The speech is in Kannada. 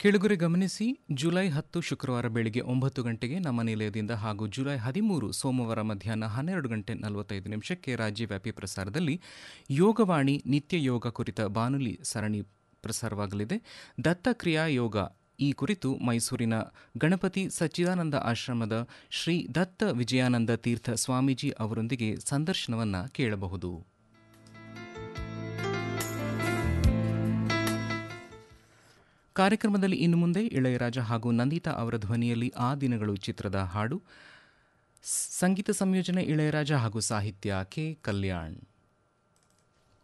ಕೆಳಗುರೆ ಗಮನಿಸಿ ಜುಲೈ ಹತ್ತು ಶುಕ್ರವಾರ ಬೆಳಿಗ್ಗೆ ಒಂಬತ್ತು ಗಂಟೆಗೆ ನಮ್ಮ ನಿಲಯದಿಂದ ಹಾಗೂ ಜುಲೈ ಹದಿಮೂರು ಸೋಮವಾರ ಮಧ್ಯಾಹ್ನ ಹನ್ನೆರಡು ಗಂಟೆ ನಲವತ್ತೈದು ನಿಮಿಷಕ್ಕೆ ರಾಜ್ಯವ್ಯಾಪಿ ಪ್ರಸಾರದಲ್ಲಿ ಯೋಗವಾಣಿ ನಿತ್ಯ ಯೋಗ ಕುರಿತ ಬಾನುಲಿ ಸರಣಿ ಪ್ರಸಾರವಾಗಲಿದೆ ದತ್ತಕ್ರಿಯಾ ಯೋಗ ಈ ಕುರಿತು ಮೈಸೂರಿನ ಗಣಪತಿ ಸಚ್ಚಿದಾನಂದ ಆಶ್ರಮದ ಶ್ರೀ ದತ್ತ ವಿಜಯಾನಂದ ತೀರ್ಥ ಸ್ವಾಮೀಜಿ ಅವರೊಂದಿಗೆ ಸಂದರ್ಶನವನ್ನು ಕೇಳಬಹುದು ಕಾರ್ಯಕ್ರಮದಲ್ಲಿ ಇನ್ನು ಮುಂದೆ ಇಳೆಯರಾಜ ಹಾಗೂ ನಂದಿತಾ ಅವರ ಧ್ವನಿಯಲ್ಲಿ ಆ ದಿನಗಳು ಚಿತ್ರದ ಹಾಡು ಸಂಗೀತ ಸಂಯೋಜನೆ ಇಳೆಯರಾಜ ಹಾಗೂ ಸಾಹಿತ್ಯ ಕೆ ಕಲ್ಯಾಣ್